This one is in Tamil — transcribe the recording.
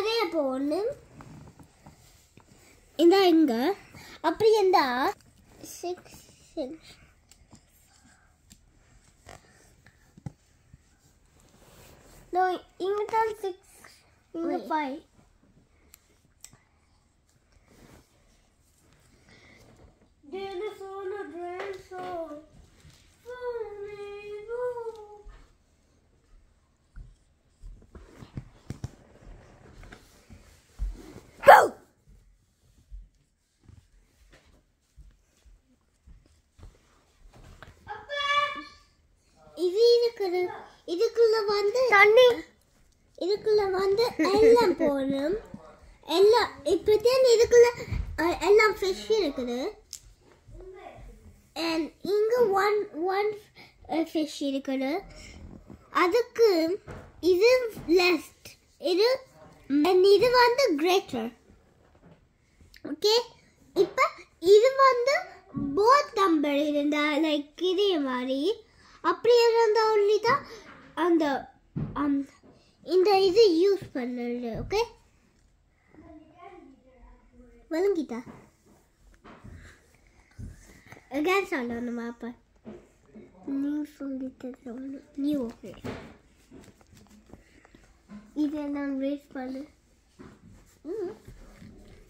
நிறைய போகணும் இந்த இங்க அப்படி இருந்தா சிக்ஸ் சிக்ஸ் No, இங்க தான் சிக்ஸ் இங்க ஃபைவ் Dinosaur dinosaur. இது இருக்குது இதுக்குள்ள வந்து தண்ணி இதுக்குள்ள வந்து எல்லாம் போகணும் எல்லாம் இப்பதான் இதுக்குள்ள அஹ், எல்லாம் ஃபிஷ் இருக்குது and இங்க ஒன் ஒன் ஃபிஷ் இருக்குது அதுக்கு இது லெஃப்ட் இது and இது வந்து கிரேட்டர் ஓகே இப்போ இது வந்து போத் நம்பர் இருந்தா லைக் இதே மாதிரி அப்படி இருந்தா ஒன்லி தான் அந்த um, இந்த இது யூஸ் பண்ணுறது ஓகே விளங்கிட்டா Again, சொல்லணும் அப்ப நீ சொல்லிட்டு சொல்லணும் நீ ஓகே இதை நான் ரேஸ் பண்ணு ம்